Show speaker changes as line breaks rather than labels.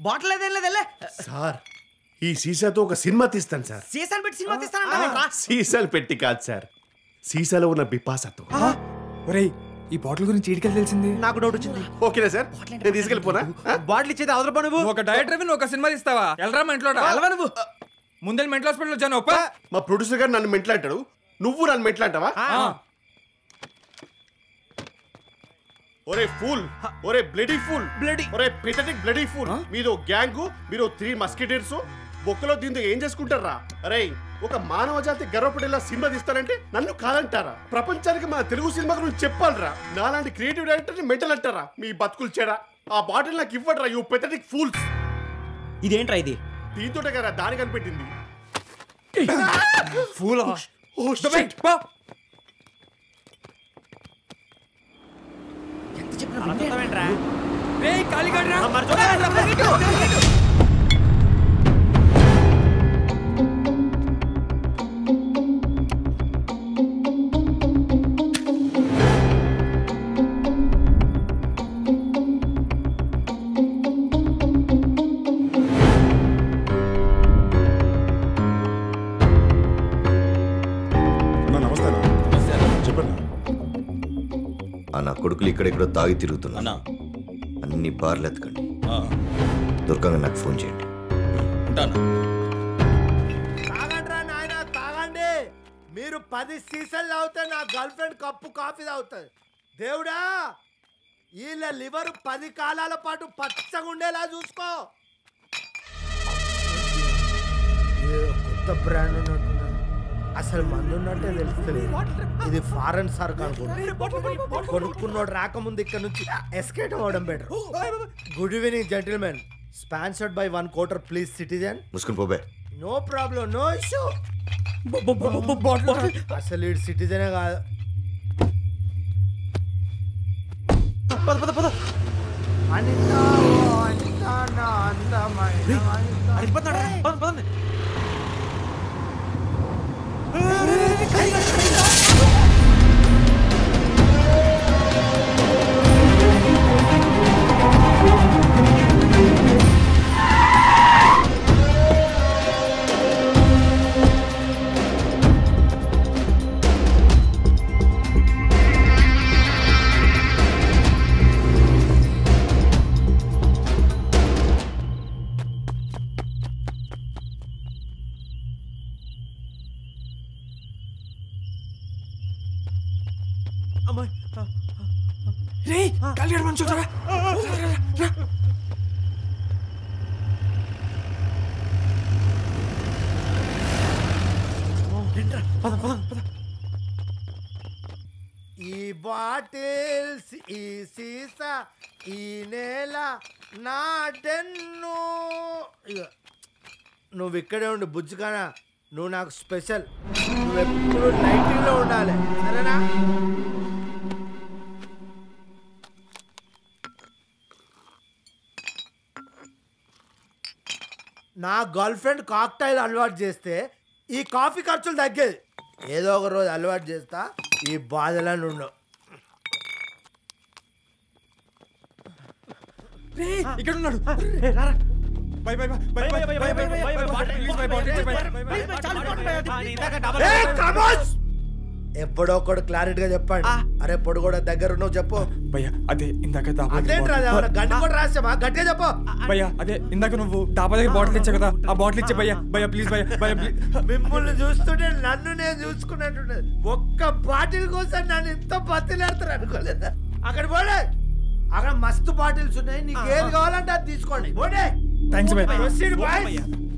Bottle అదేం లేదు వెళ్ళే
సార్ ఈ సీసాతో ఒక సినిమా తీస్తాను సార్
సీసాలు పెట్టి సినిమా తీస్తానంటా
సీసాలు పెట్టి కాదు సార్ సీసాలో ఉన్న బిపాసతో
ఒరేయ్ ఈ బాటిల్ గురించి ఈడికెళ్ళి తెలిసింది
నాకు డౌట్ వచ్చింది
ఓకేనా సార్ నేను తీసుకెళ్ళిపోనా ఆ?
బాటిల్ ఇచ్చేది అవతల పా నువ్వు
నువ్వు ఒక డైరెక్టర్ నువ్వు ఒక సినిమా తీస్తావా వెళ్ళరా మా ఇంట్లో
వెళ్ళవా నువ్వు
ముందే మెంటల్ హాస్పిటల్ వచ్చాను ఒప్ప
మా ప్రొడ్యూసర్ గారు నన్ను మెంట్లాంటాడు నువ్వు నన్ను మెంట్లాంటావా ఒరే ఫూల్ ఒరే బ్లడీ ఫూల్
Bloody.
ఒరే పెథటిక్ బ్లడీ ఫూల్ మీదో గ్యాంగ్ మీరు త్రీ మస్కిటేర్స్ బొక్కలో దీంతో ఏం చేసుకుంటారా అరే ఒక మానవ జాతి గర్వపడేలా సినిమా తీస్తారంటే నన్ను కాదంటారా ప్రపంచానికి మన తెలుగు సినిమా గురించి చెప్పాలరా నాలాంటి క్రియేటివ్ డైరెక్టర్ ని మెంటల్ అంటారా మీ బతుకులు చెడా ఆ బాటిల్ నాకు ఇవ్వడరా యూ పెథటిక్ ఫూల్స్
ఇదేంట్రా ఇది
దీంతోటే కదా దాని కనిపెట్టింది
ఫూల్
ఓ shit.
రేయ్ కాలిగడ్రా
నమస్తే చెప్పండి
ఆ నా కొడుకులు ఇక్కడెక్కడో తాగి తిరుగుతున్నా అన్ని బార్లు ఎత్తకండి దుర్గంగా నాకు ఫోన్ చేయండి
తాగండ్రా నాయన తాగండి మీరు పది సీసాలు తాగితే నా గర్ల్ ఫ్రెండ్ కప్పు కాఫీ తాగుతుంది దేవుడా వీళ్ళ లివర్ పది కాలాల పాటు పచ్చగా ఉండేలా చూసుకో కొత్త బ్రాండ్ ఉన్నట్టున్నా అసలు మందు ఉన్నట్టే తెలుస్తుంది ఇది ఫారెన్ సరుకు అనుకుంటా కొనుక్కున్నోడు రాకముందు ఇక్కడ నుంచి ఎస్కేట్ అవ్వడం better good evening gentlemen sponsored by one quarter please citizen
ముసుకుని పోబే
నో ప్రాబ్లం నో ఇష్యూ అసలు ఈ సిటిజనే కాదు
పద పద పద
అనిత ఓ అనిత నా అందమైన అనిత.
అడిగిపోతున్నాడు పద పదండి అమ్మాయి
రేయ్ కాలిగడ మంచి చూడరా
పద పద పద
ఈ బాటిల్స్ ఈ సీసా ఈ నేల నా డెన్ను ఇగో, నువ్వు ఇక్కడే ఉండు బుజ్జుకానా నువ్వు నాకు స్పెషల్ నువ్వు ఎప్పుడు లైటింగ్ లో ఉండాలి సరేనా నా గర్ల్ ఫ్రెండ్ కాక్టైల్ అలవాటు చేస్తే ఈ కాఫీ ఖర్చులు తగ్గేది ఏదో ఒక రోజు అలవాటు చేస్తా ఈ బాధలను ఉండవు
రేయ్ ఇక్కడ ఉన్నాడు bye bye bye bye bye bye bye bye bye please bye bottle bye bye
ఏయ్, కమోస్! ఎప్పుడో ఒకడు క్లారిటీగా చెప్పండి అరే పొడు కూడా దగ్గర ఉన్నావు చెప్పు
భయ్యా అదే ఇందాక దాబా
అదేంట్రా అది ఏమన్నా గండి కూడా రాసామా గట్టిగా చెప్పు
భయ్యా అదే ఇందాక నువ్వు డాబా దగ్గర బాటిల్ ఇచ్చా కదా ఆ బాటిల్ ఇచ్చే భయ్యా భయ్యా ప్లీజ్ భయ్యా భయ్యా ప్లీజ్
మిమ్మల్ని చూస్తుంటే నన్ను నేను చూసుకున్నట్టుండదు ఒక్క బాటిల్ కోసం నన్ను ఎంత బతిలాడతారు అనుకోలేదా అక్కడ పోలే అక్కడ మస్తు బాటిల్స్ ఉన్నాయి నీకు ఏది కావాలంటే అది తీసుకోండి పోడే
థ్యాంక్స్ భయ్యా
Proceed, boys.